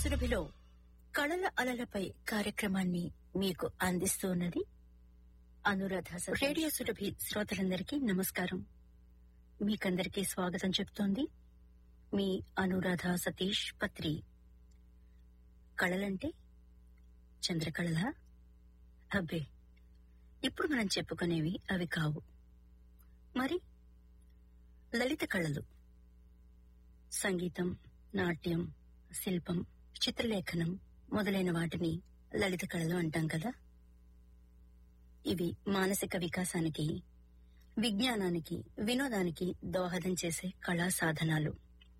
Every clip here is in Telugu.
సురభిలో కళల అలలపై కార్యక్రమాన్ని మీకు అందిస్తున్నది అనురాధ స- రేడియో సురభి శ్రోతలందరికీ నమస్కారం మీకందరికీ స్వాగతం చెప్తోంది మీ అనురాధ సతీష్ పత్రి కళలంటే చంద్రకళల అబ్బే ఇప్పుడు మనం చెప్పుకునేవి అవి కావు మరి లలిత కళలు సంగీతం నాట్యం శిల్పం చిత్రలేఖనం మొదలైన వాటిని లలిత కళలు అంటాం కదా ఇవి మానసిక వికాసానికి విజ్ఞానానికి వినోదానికి దోహదం చేసే కళా సాధనాలు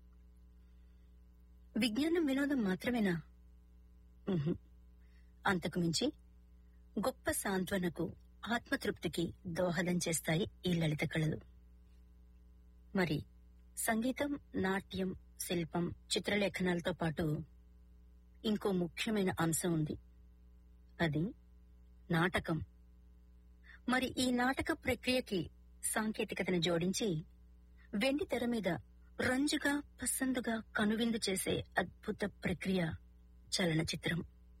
విజ్ఞానం వినోదం మాత్రమేనా ఉహుం. అంతకు మించి గొప్ప సాంత్వనకు ఆత్మతృప్తికి దోహదం చేస్తాయి ఈ లలిత కళలు మరి సంగీతం నాట్యం శిల్పం చిత్రలేఖనాలతో పాటు ఇంకో ముఖ్యమైన అంశం ఉంది అది నాటకం మరి ఈ నాటక ప్రక్రియకి సాంకేతికతను జోడించి వెండి తెర మీద రంజుగా పసందుగా కనువిందు చేసే అద్భుత ప్రక్రియ చలనచిత్రం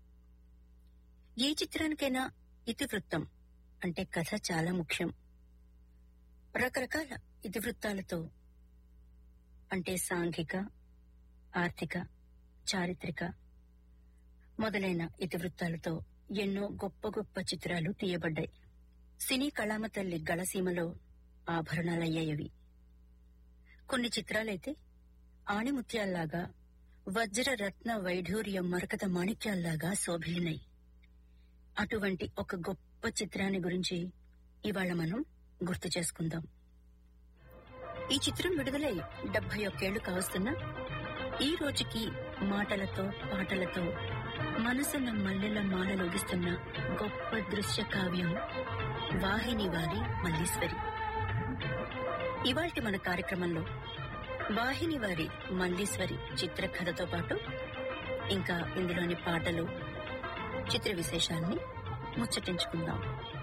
ఏ చిత్రానికైనా ఇతివృత్తం అంటే కథ చాలా ముఖ్యం రకరకాల ఇతివృత్తాలతో అంటే సాంఘిక ఆర్థిక చారిత్రక మొదలైన ఇతివృత్తాలతో ఎన్నో గొప్ప గొప్ప చిత్రాలు తీయబడ్డాయి సినీ కళామ తల్లి గళసీమలో ఆభరణాలయ్యాయవి కొన్ని చిత్రాలైతే ఆణిముత్యాల్లాగా వజ్ర రత్న వైఢూర్యం మరకత మాణిక్యాల్లాగా శోభిల్లినాయి అటువంటి ఒక గొప్ప చిత్రాన్ని గురించి ఇవాళ మనం గుర్తు చేసుకుందాం ఈ చిత్రం విడుదలై డెబ్బై ఒక్కేళ్లు కావస్తున్నా ఈ రోజుకి మాటలతో పాటలతో మనసున్న మల్లెల మాలలోగిస్తున్న గొప్ప దృశ్య కావ్యం వాహిని వారి మల్లీశ్వరి ఇవాల్టి మన కార్యక్రమంలో వాహిని వారి మల్లీశ్వరి చిత్రకథతో పాటు ఇంకా ఇందులోని పాటలు చిత్ర విశేషాన్ని ముచ్చటించుకుందాం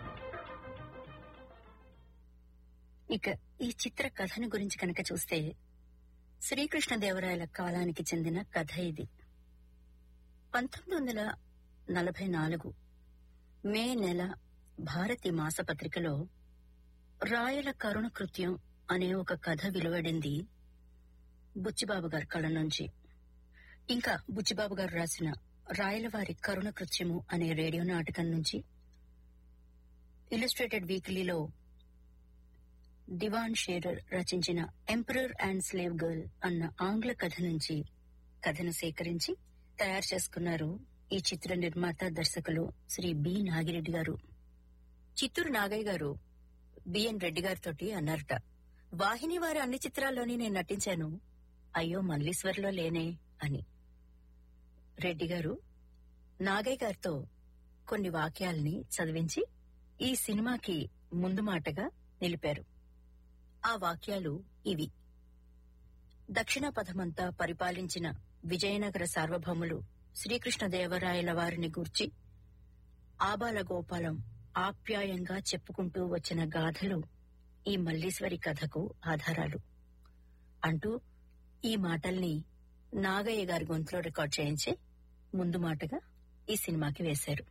ఇక ఈ చిత్ర కథను గురించి కనుక చూస్తే శ్రీకృష్ణదేవరాయల కాలానికి చెందిన కథ ఇది పంతొమ్మిది వందల నలభై నాలుగు మే నెల భారతి మాసపత్రికలో రాయల కరుణ కృత్యం అనే ఒక కథ వెలువడింది బుచ్చిబాబు గారి కళ నుంచి ఇంకా బుచ్చిబాబు గారు రాసిన రాయలవారి కరుణ కృత్యము అనే రేడియో నాటకం నుంచి ఇలిస్ట్రేటెడ్ వీక్లీలో దివాన్ షేరర్ రచించిన ఎంపరర్ అండ్ స్లేవ్ గర్ల్ అన్న ఆంగ్ల కథ నుంచి కథను సేకరించి తయారు చేసుకున్నారు ఈ చిత్ర నిర్మాత దర్శకులు శ్రీ బి నాగిరెడ్డి గారు చిత్తూరు నాగయ్య గారు బిఎన్ రెడ్డి గారితో అన్నారట వాహిని వారి అన్ని చిత్రాల్లోని నేను నటించాను అయ్యో మల్లీశ్వర్లో లేనే అని రెడ్డి గారు నాగయ్య గారితో కొన్ని వాక్యాల్ని చదివించి ఈ సినిమాకి ముందు మాటగా నిలిపారు ఆ వాక్యాలు ఇవి దక్షిణ పథమంతా పరిపాలించిన విజయనగర సార్వభౌములు శ్రీకృష్ణదేవరాయల వారిని గూర్చి ఆబాల గోపాలం ఆప్యాయంగా చెప్పుకుంటూ వచ్చిన గాథలు ఈ మల్లీశ్వరి కథకు ఆధారాలు అంటూ ఈ మాటల్ని నాగయ్య గారి గొంతులో రికార్డ్ చేయించి ముందు మాటగా ఈ సినిమాకి వేశారు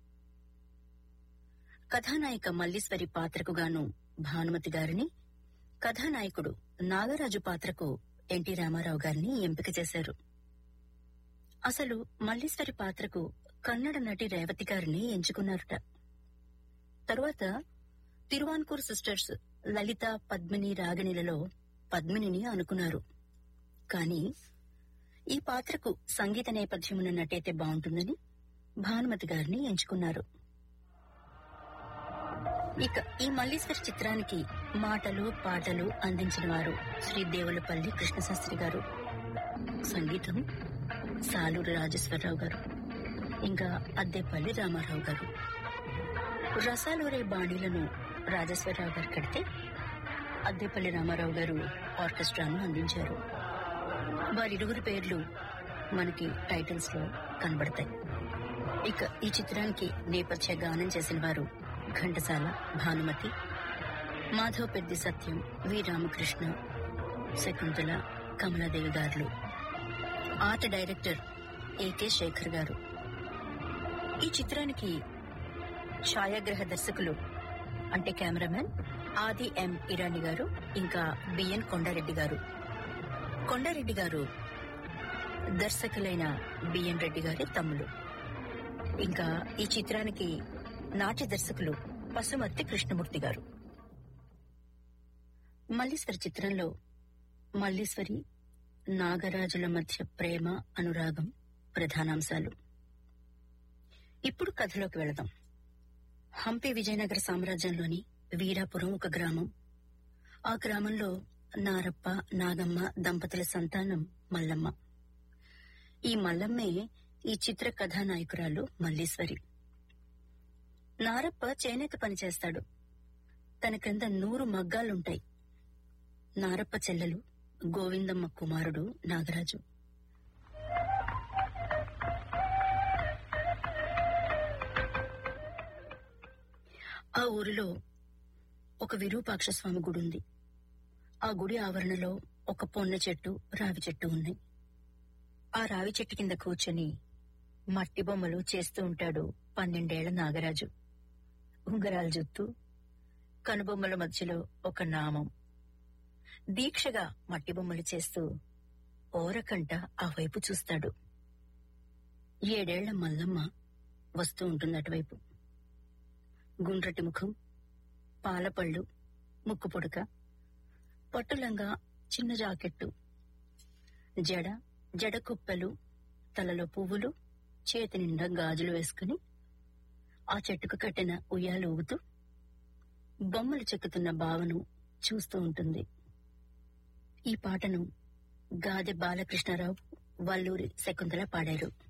కథానాయిక మల్లీశ్వరి పాత్రకు గాను భానుమతి గారిని కథానాయకుడు నాగరాజు పాత్రకు ఎన్టీ రామారావు గారిని ఎంపిక చేశారు అసలు మల్లీశ్వరి పాత్రకు కన్నడ నటి రేవతి గారిని ఎంచుకున్నారట తరువాత తిరువాన్కూర్ సిస్టర్స్ లలిత పద్మిని రాగిణిలలో పద్మినిని అనుకున్నారు కాని ఈ పాత్రకు సంగీత నేపథ్యమున్న నటైతే బాగుంటుందని భానుమతి గారిని ఎంచుకున్నారు ఇక ఈ మల్లీశ్వరి చిత్రానికి మాటలు పాటలు అందించిన వారు శ్రీ దేవులపల్లి కృష్ణశాస్త్రి గారు సంగీతం సాలూరు రాజేశ్వరరావు గారు ఇంకా అద్దెపల్లి రామారావు గారు రసాలూరే బాణీలను రాజేశ్వరరావు గారు కడితే అద్దెపల్లి రామారావు గారు ఆర్కెస్ట్రాను అందించారు వారిరువురి పేర్లు మనకి టైటిల్స్ లో కనబడతాయి ఇక ఈ చిత్రానికి నేపథ్య గానం చేసిన వారు ఘంటసాల భానుమతి మాధవ్ పెద్ది సత్యం వి రామకృష్ణ శకుంతల కమలాదేవి గారులు ఆర్ట్ డైరెక్టర్ ఏకే శేఖర్ గారు ఈ చిత్రానికి ఛాయాగ్రహ దర్శకులు అంటే కెమెరామెన్ ఆది ఎం ఇరానీ గారు ఇంకా బిఎన్ కొండారెడ్డి గారు కొండారెడ్డి గారు దర్శకులైన బిఎన్ రెడ్డి గారి తమ్ముడు ఇంకా ఈ చిత్రానికి నాట్య దర్శకులు పసుమర్తి కృష్ణమూర్తి గారు మల్లీశ్వరి చిత్రంలో మల్లీశ్వరి నాగరాజుల మధ్య ప్రేమ అనురాగం ప్రధానాంశాలు ఇప్పుడు కథలోకి వెళదాం హంపి విజయనగర సామ్రాజ్యంలోని వీరాపురం ఒక గ్రామం ఆ గ్రామంలో నారప్ప నాగమ్మ దంపతుల సంతానం మల్లమ్మ ఈ మల్లమ్మే ఈ చిత్ర కథానాయకురాలు మల్లీశ్వరి నారప్ప చేనేత పని చేస్తాడు తన క్రింద నూరు మగ్గాలుంటాయి నారప్ప చెల్లెలు గోవిందమ్మ కుమారుడు నాగరాజు ఆ ఊరిలో ఒక విరూపాక్ష స్వామి గుడి ఉంది ఆ గుడి ఆవరణలో ఒక పొన్న చెట్టు రావి చెట్టు ఉన్నాయి ఆ రావి చెట్టు కింద కూర్చొని మట్టి బొమ్మలు చేస్తూ ఉంటాడు పన్నెండేళ్ల నాగరాజు ఉంగరాల జుత్తు కనుబొమ్మల మధ్యలో ఒక నామం దీక్షగా మట్టి బొమ్మలు చేస్తూ ఓరకంట ఆ వైపు చూస్తాడు ఏడేళ్ల మల్లమ్మ వస్తూ ఉంటుంది అటువైపు గుండ్రటి ముఖం పాలపళ్ళు ముక్కు పొడక పట్టులంగా చిన్న జాకెట్టు జడ జడ కుప్పెలు తలలో పువ్వులు చేతి నిండా గాజులు వేసుకుని ఆ చెట్టుకు కట్టిన ఉయ్యాలు ఊగుతూ బొమ్మలు చెక్కుతున్న బావను చూస్తూ ఉంటుంది ఈ పాటను గాదె బాలకృష్ణారావు వల్లూరి శకుంతల పాడారు